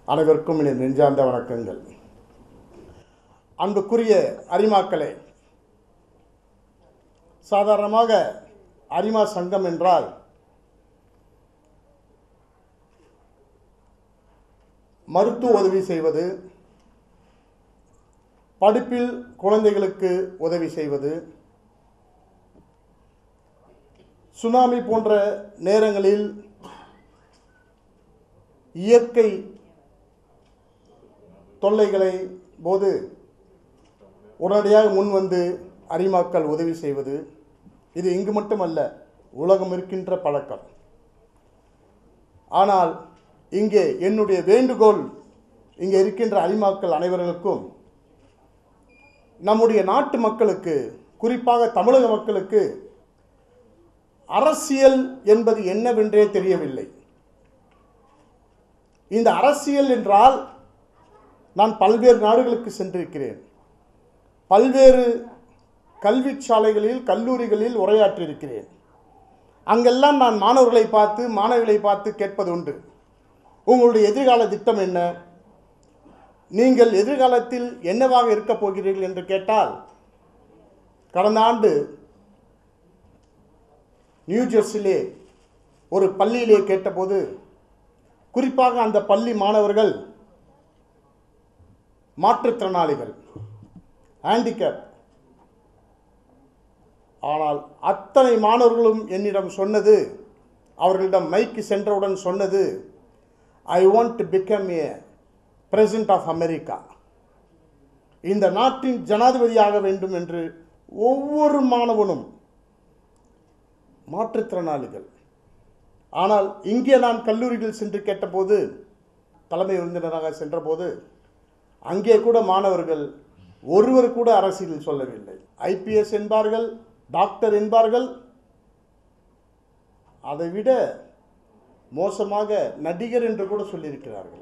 அனைவருக்கும் என் நெஞ்சார்ந்த வணக்கங்கள் அன்புக்குரிய அரிமாக்களே சாதாரணமாக அரிமா சங்கம் என்றால் மருத்துவ உதவி செய்வது படிப்பில் குழந்தைகளுக்கு உதவி செய்வது சுனாமி போன்ற நேரங்களில் இயற்கை தொல்லைகளை போது உடனடியாக முன் வந்து அரிமாக்கள் உதவி செய்வது இது இங்கு மட்டுமல்ல உலகம் இருக்கின்ற பழக்கம் ஆனால் இங்கே என்னுடைய வேண்டுகோள் இங்கே இருக்கின்ற அரிமாக்கள் அனைவர்களுக்கும் நம்முடைய நாட்டு மக்களுக்கு குறிப்பாக தமிழக மக்களுக்கு அரசியல் என்பது என்னவென்றே தெரியவில்லை இந்த அரசியல் என்றால் நான் பல்வேறு நாடுகளுக்கு சென்றிருக்கிறேன் பல்வேறு கல்வி சாலைகளில் கல்லூரிகளில் உரையாற்றியிருக்கிறேன் அங்கெல்லாம் நான் மாணவர்களை பார்த்து மாணவிகளை பார்த்து கேட்பது உண்டு உங்களுடைய எதிர்கால திட்டம் என்ன நீங்கள் எதிர்காலத்தில் என்னவாக இருக்கப் போகிறீர்கள் என்று கேட்டால் கடந்த ஆண்டு நியூ ஜெர்சிலே ஒரு பள்ளியிலே கேட்டபோது குறிப்பாக அந்த பள்ளி மாணவர்கள் மாற்றுத்திறனாளிகள் ஹேண்டிகேப் ஆனால் அத்தனை மாணவர்களும் என்னிடம் சொன்னது அவர்களிடம் மைக்கு சென்றவுடன் சொன்னது I want to become a president of America இந்த நாட்டின் ஜனாதிபதியாக வேண்டும் என்று ஒவ்வொரு மாணவனும் மாற்றுத்திறனாளிகள் ஆனால் இங்கே நான் கல்லூரிகள் சென்று கேட்டபோது தலைமை விருந்தினராக சென்றபோது அங்கே கூட மாணவர்கள் ஒருவர் கூட அரசியலில் சொல்லவில்லை ஐபிஎஸ் என்பார்கள் டாக்டர் என்பார்கள் அதை விட மோசமாக நடிகர் என்று கூட சொல்லியிருக்கிறார்கள்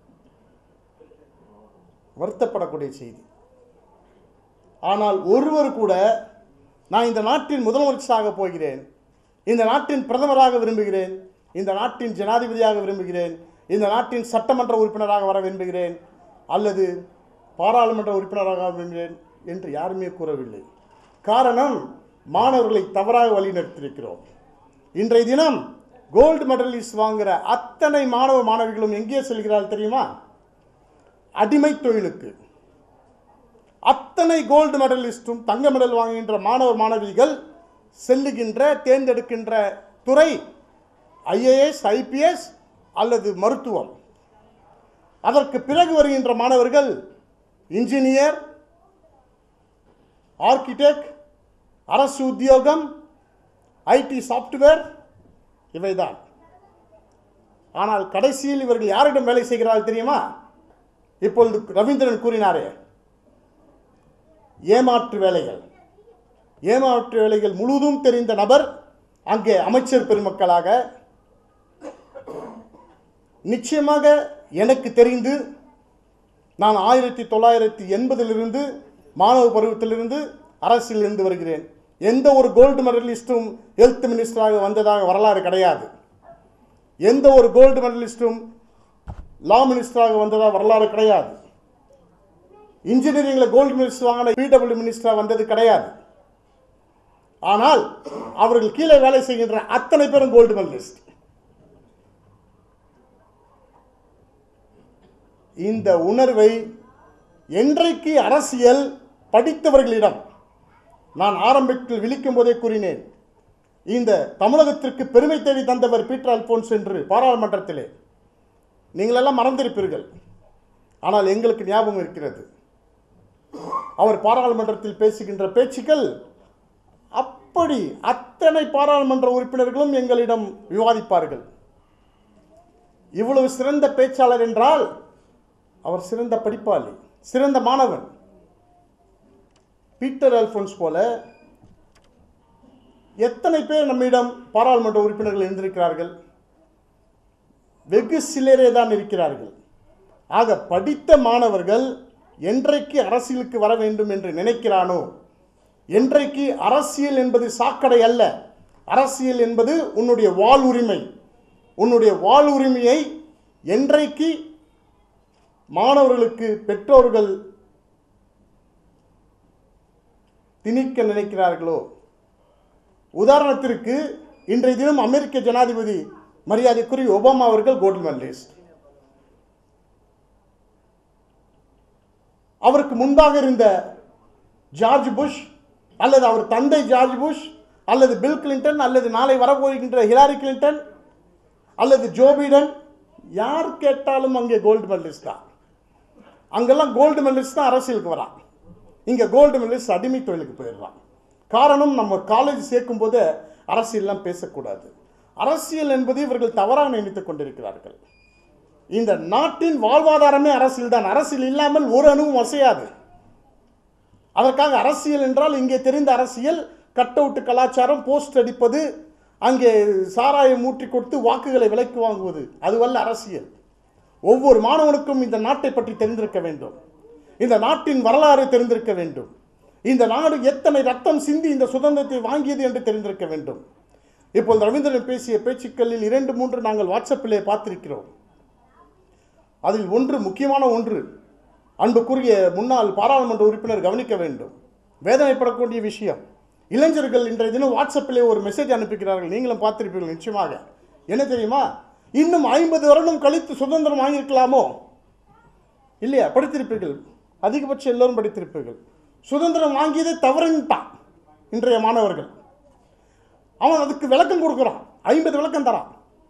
வருத்தப்படக்கூடிய செய்தி ஆனால் ஒருவர் கூட நான் இந்த நாட்டின் முதலமைச்சராக போகிறேன் இந்த நாட்டின் பிரதமராக விரும்புகிறேன் இந்த நாட்டின் ஜனாதிபதியாக விரும்புகிறேன் இந்த நாட்டின் சட்டமன்ற உறுப்பினராக வர விரும்புகிறேன் அல்லது பாராளுமன்ற உறுப்பினராக விரும்புகிறேன் என்று யாருமே கூறவில்லை காரணம் மாணவர்களை தவறாக வழிநடத்தியிருக்கிறோம் இன்றைய தினம் கோல்டு மெடலிஸ்ட் வாங்குகிற அத்தனை மாணவ மாணவிகளும் எங்கே செல்கிறார்கள் தெரியுமா அடிமை தொழிலுக்கு அத்தனை கோல்டு மெடலிஸ்டும் தங்க மெடல் வாங்குகின்ற மாணவர் மாணவிகள் செல்லுகின்ற தேர்ந்தெடுக்கின்ற துறை ஐஏஎஸ் ஐபிஎஸ் அல்லது மருத்துவம் அதற்கு பிறகு வருகின்ற மாணவர்கள் இன்ஜினியர் ஆர்கிடெக்ட் அரசு உத்தியோகம் ஐடி சாஃப்ட்வேர் இவைதான் ஆனால் கடைசியில் இவர்கள் யாரிடம் வேலை செய்கிறார்கள் தெரியுமா இப்பொழுது ரவீந்திரன் கூறினாரே ஏமாற்று வேலைகள் ஏமாற்று வேலைகள் முழுவதும் தெரிந்த நபர் அங்கே அமைச்சர் பெருமக்களாக நிச்சயமாக எனக்கு தெரிந்து நான் ஆயிரத்தி தொள்ளாயிரத்தி எண்பதிலிருந்து மாணவ பருவத்திலிருந்து அரசியல் இருந்து வருகிறேன் எந்த ஒரு கோல்டு மெடலிஸ்ட்டும் ஹெல்த் மினிஸ்டராக வந்ததாக வரலாறு கிடையாது எந்த ஒரு கோல்டு மெடலிஸ்ட்டும் லா மினிஸ்டராக வந்ததாக வரலாறு கிடையாது இன்ஜினியரிங்கில் கோல்டு மினிஸ்டர் வாங்கின பிடபிள்யூ மினிஸ்டராக வந்தது கிடையாது ஆனால் அவர்கள் கீழே வேலை செய்கின்ற அத்தனை பேரும் கோல்டு மெடலிஸ்ட் இந்த உணர்வை என்றைக்கு அரசியல் படித்தவர்களிடம் நான் ஆரம்பத்தில் விழிக்கும் போதே கூறினேன் இந்த தமிழகத்திற்கு பெருமை தேடி தந்தவர் பீட்டர் அல்போன்ஸ் என்று பாராளுமன்றத்திலே நீங்களெல்லாம் மறந்திருப்பீர்கள் ஆனால் எங்களுக்கு ஞாபகம் இருக்கிறது அவர் பாராளுமன்றத்தில் பேசுகின்ற பேச்சுக்கள் அப்படி அத்தனை பாராளுமன்ற உறுப்பினர்களும் எங்களிடம் விவாதிப்பார்கள் இவ்வளவு சிறந்த பேச்சாளர் என்றால் அவர் சிறந்த படிப்பாளி சிறந்த மாணவன் பீட்டர் அல்போன்ஸ் போல எத்தனை பேர் நம்மிடம் பாராளுமன்ற உறுப்பினர்கள் இருந்திருக்கிறார்கள் வெகு சிலரே தான் இருக்கிறார்கள் ஆக படித்த மாணவர்கள் என்றைக்கு அரசியலுக்கு வர வேண்டும் என்று நினைக்கிறானோ என்றைக்கு அரசியல் என்பது சாக்கடை அல்ல அரசியல் என்பது உன்னுடைய வாழ் உரிமை உன்னுடைய வாழ் உரிமையை என்றைக்கு மாணவர்களுக்கு பெற்றோர்கள் திணிக்க நினைக்கிறார்களோ உதாரணத்திற்கு இன்றைய தினம் அமெரிக்க ஜனாதிபதி மரியாதைக்குரிய ஒபாமா அவர்கள் கோல்டு மெடலிஸ்ட் அவருக்கு முன்பாக இருந்த ஜார்ஜ் புஷ் அல்லது அவர் தந்தை ஜார்ஜ் புஷ் அல்லது பில் கிளின்டன் அல்லது நாளை வரப்போகின்ற ஹிலாரி கிளின்டன் அல்லது ஜோ பைடன் யார் கேட்டாலும் அங்கே கோல்டு மெடலிஸ்ட் தான் அங்கெல்லாம் கோல்டு மெடலிஸ்ட் தான் அரசியலுக்கு வரான் இங்கே கோல்டு மெடலிஸ்ட் அடிமை தொழிலுக்கு போயிடுறான் காரணம் நம்ம காலேஜ் சேர்க்கும் போது அரசியல்லாம் பேசக்கூடாது அரசியல் என்பது இவர்கள் தவறாக நினைத்துக் கொண்டிருக்கிறார்கள் இந்த நாட்டின் வாழ்வாதாரமே அரசியல் தான் அரசியல் இல்லாமல் ஒரு அணுவும் அசையாது அதற்காக அரசியல் என்றால் இங்கே தெரிந்த அரசியல் கட் அவுட் கலாச்சாரம் போஸ்ட் அடிப்பது அங்கே சாராயம் ஊற்றி கொடுத்து வாக்குகளை விலைக்கு வாங்குவது அதுவல்ல அரசியல் ஒவ்வொரு மாணவனுக்கும் இந்த நாட்டை பற்றி தெரிந்திருக்க வேண்டும் இந்த நாட்டின் வரலாறு தெரிந்திருக்க வேண்டும் இந்த நாடு எத்தனை ரத்தம் சிந்தி இந்த சுதந்திரத்தை வாங்கியது என்று தெரிந்திருக்க வேண்டும் இப்போது ரவீந்திரன் பேசிய பேச்சுக்களில் இரண்டு மூன்று நாங்கள் வாட்ஸ்அப்பிலே பார்த்திருக்கிறோம் அதில் ஒன்று முக்கியமான ஒன்று அன்புக்குரிய முன்னாள் பாராளுமன்ற உறுப்பினர் கவனிக்க வேண்டும் வேதனைப்படக்கூடிய விஷயம் இளைஞர்கள் இன்றைய தினம் வாட்ஸ்அப்பிலே ஒரு மெசேஜ் அனுப்புகிறார்கள் நீங்களும் பார்த்திருப்பீர்கள் நிச்சயமாக என்ன தெரியுமா இன்னும் ஐம்பது வருடம் கழித்து சுதந்திரம் வாங்கியிருக்கலாமோ இல்லையா படித்திருப்பீர்கள் அதிகபட்சம் எல்லோரும் படித்திருப்பீர்கள் சுதந்திரம் வாங்கியதே தவறுன்ட்டான் இன்றைய மாணவர்கள் அவன் அதுக்கு விளக்கம் கொடுக்குறான் ஐம்பது விளக்கம் தரான்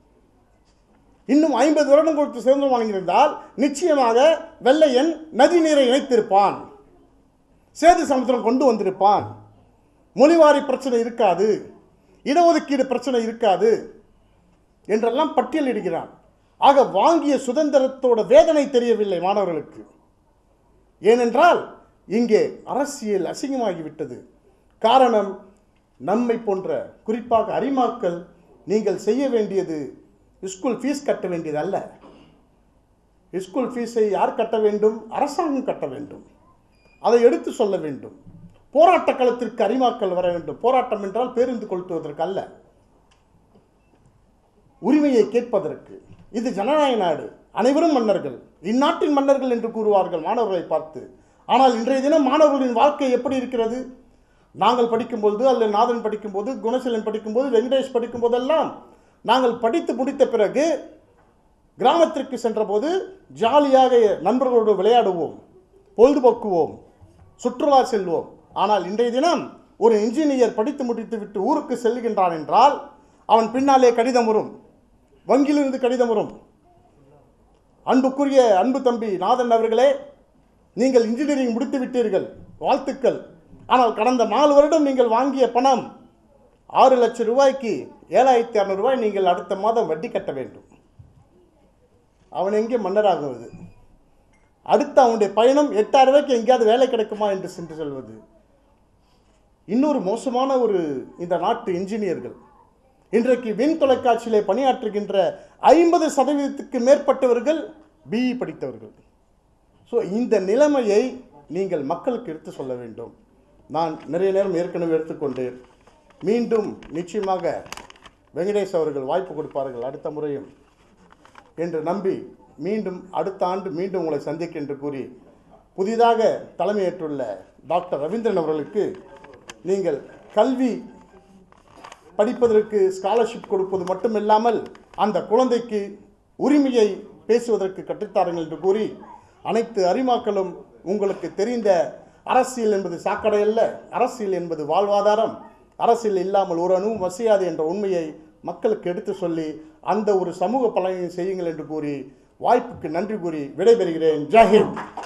இன்னும் ஐம்பது வருடம் கொடுத்து சுதந்திரம் வாங்கியிருந்தால் நிச்சயமாக வெள்ளையன் நதி நீரை இணைத்திருப்பான் சேது சமுத்திரம் கொண்டு வந்திருப்பான் மொழிவாரி பிரச்சனை இருக்காது இடஒதுக்கீடு பிரச்சனை இருக்காது என்றெல்லாம் பட்டியலிடுகிறான் ஆக வாங்கிய சுதந்திரத்தோட வேதனை தெரியவில்லை மாணவர்களுக்கு ஏனென்றால் இங்கே அரசியல் அசிங்கமாகிவிட்டது காரணம் நம்மை போன்ற குறிப்பாக அரிமாக்கள் நீங்கள் செய்ய வேண்டியது ஸ்கூல் ஃபீஸ் கட்ட வேண்டியது அல்ல ஸ்கூல் ஃபீஸை யார் கட்ட வேண்டும் அரசாங்கம் கட்ட வேண்டும் அதை எடுத்து சொல்ல வேண்டும் போராட்ட களத்திற்கு அரிமாக்கள் வர வேண்டும் போராட்டம் என்றால் பேருந்து கொளுத்துவதற்கு அல்ல உரிமையை கேட்பதற்கு இது ஜனநாயக நாடு அனைவரும் மன்னர்கள் இந்நாட்டின் மன்னர்கள் என்று கூறுவார்கள் மாணவர்களை பார்த்து ஆனால் இன்றைய தினம் மாணவர்களின் வாழ்க்கை எப்படி இருக்கிறது நாங்கள் படிக்கும்போது அல்லது நாதன் படிக்கும்போது குணசீலன் படிக்கும்போது வெங்கடேஷ் படிக்கும் போதெல்லாம் நாங்கள் படித்து முடித்த பிறகு கிராமத்திற்கு சென்றபோது ஜாலியாக நண்பர்களோடு விளையாடுவோம் பொழுதுபோக்குவோம் சுற்றுலா செல்வோம் ஆனால் இன்றைய தினம் ஒரு இன்ஜினியர் படித்து முடித்துவிட்டு ஊருக்கு செல்கின்றான் என்றால் அவன் பின்னாலே கடிதம் வரும் வங்கியிலிருந்து கடிதம் வரும் அன்புக்குரிய அன்பு தம்பி நாதன் அவர்களே நீங்கள் இன்ஜினியரிங் முடித்து விட்டீர்கள் வாழ்த்துக்கள் ஆனால் கடந்த நாலு வருடம் நீங்கள் வாங்கிய பணம் ஆறு லட்சம் ரூபாய்க்கு ஏழாயிரத்தி அறநூறு ரூபாய் நீங்கள் அடுத்த மாதம் வட்டி கட்ட வேண்டும் அவன் எங்கே மன்னராகுவது அடுத்து அவனுடைய பயணம் எட்டாயிரம் ரூபாய்க்கு எங்கேயாவது வேலை கிடைக்குமா என்று சென்று சொல்வது இன்னொரு மோசமான ஒரு இந்த நாட்டு இன்ஜினியர்கள் இன்றைக்கு விண் தொலைக்காட்சியிலே பணியாற்றுகின்ற ஐம்பது சதவீதத்துக்கு மேற்பட்டவர்கள் பிஇ படித்தவர்கள் ஸோ இந்த நிலைமையை நீங்கள் மக்களுக்கு எடுத்து சொல்ல வேண்டும் நான் நிறைய நேரம் ஏற்கனவே எடுத்துக்கொண்டேன் மீண்டும் நிச்சயமாக வெங்கடேஷ் அவர்கள் வாய்ப்பு கொடுப்பார்கள் அடுத்த முறையும் என்று நம்பி மீண்டும் அடுத்த ஆண்டு மீண்டும் உங்களை சந்திக்க என்று கூறி புதிதாக தலைமையேற்றுள்ள டாக்டர் ரவீந்திரன் அவர்களுக்கு நீங்கள் கல்வி படிப்பதற்கு ஸ்காலர்ஷிப் கொடுப்பது மட்டுமில்லாமல் அந்த குழந்தைக்கு உரிமையை பேசுவதற்கு கற்றுத்தாருங்கள் என்று கூறி அனைத்து அறிமாக்களும் உங்களுக்கு தெரிந்த அரசியல் என்பது சாக்கடை அல்ல அரசியல் என்பது வாழ்வாதாரம் அரசியல் இல்லாமல் ஒரு அணுவும் வசியாது என்ற உண்மையை மக்களுக்கு எடுத்து சொல்லி அந்த ஒரு சமூக பலனையும் செய்யுங்கள் என்று கூறி வாய்ப்புக்கு நன்றி கூறி விடைபெறுகிறேன் ஜெய்ஹிந்த்